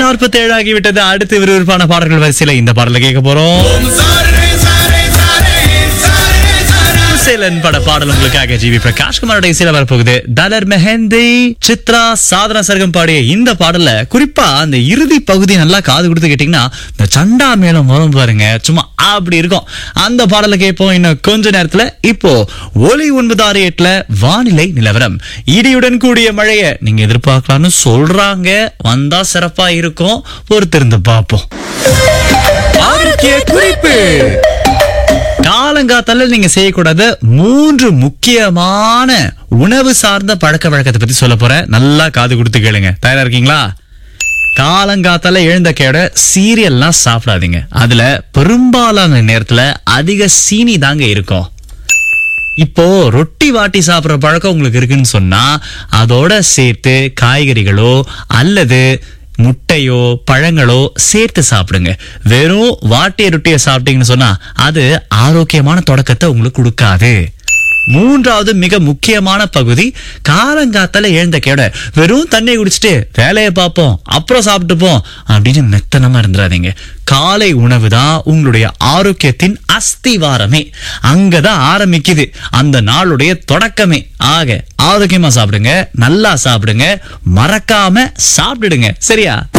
நாற்பத்தி ஆகிவிட்டது அடுத்து விறுவிறுப்பான பாடல்கள் வரிசையில இந்த பாடலை கேட்க போறோம் சேலன் பட பாடல் உங்களுக்காக ஜிவி பிரகாஷ் குமாரோட இசையில வரப்போகுது தலர் மெஹந்தி சித்ரா சாதனா சர்க்கம் பாடிய இந்த பாடல்ல குறிப்பா அந்த இறுதி பகுதி நல்லா காது கொடுத்து கேட்டீங்கன்னா இந்த சண்டா மேளம் வரும் பாருங்க சும்மா அப்படி இருக்கும் அந்த பாடலை கேட்போம் இன்னும் கொஞ்ச நேரத்துல இப்போ ஒலி ஒன்பது ஆறு எட்டுல வானிலை நிலவரம் இடியுடன் கூடிய மழைய நீங்க எதிர்பார்க்கலாம்னு சொல்றாங்க வந்தா சிறப்பா இருக்கும் பொறுத்திருந்து பார்ப்போம் ஆரோக்கிய குறிப்பு காலங்காத்தால நீங்க செய்யக்கூடாத மூன்று முக்கியமான உணவு சார்ந்த பழக்க வழக்கத்தை பத்தி சொல்ல போறேன் நல்லா காது கொடுத்து கேளுங்க தயாரா இருக்கீங்களா காலங்காத்தால எழுந்த கேட சீரியல்லாம் சாப்பிடாதீங்க அதுல பெரும்பாலான நேரத்துல அதிக சீனி தாங்க இருக்கும் இப்போ ரொட்டி வாட்டி சாப்பிடுற பழக்கம் உங்களுக்கு இருக்குன்னு சொன்னா அதோட சேர்த்து காய்கறிகளோ அல்லது முட்டையோ பழங்களோ சேர்த்து சாப்பிடுங்க வெறும் வாட்டிய ரொட்டியை சாப்பிட்டீங்கன்னு சொன்னா அது ஆரோக்கியமான தொடக்கத்தை உங்களுக்கு கொடுக்காது மூன்றாவது மிக முக்கியமான பகுதி காலங்காத்தால எழுந்த கேட வெறும் தண்ணி குடிச்சிட்டு வேலையை பார்ப்போம் அப்புறம் சாப்பிட்டுப்போம் அப்படின்னு மெத்தனமா இருந்துடாதீங்க காலை உணவு தான் உங்களுடைய ஆரோக்கியத்தின் அஸ்திவாரமே அங்கதான் ஆரம்பிக்குது அந்த நாளுடைய தொடக்கமே ஆக ஆரோக்கியமா சாப்பிடுங்க நல்லா சாப்பிடுங்க மறக்காம சாப்பிடுங்க சரியா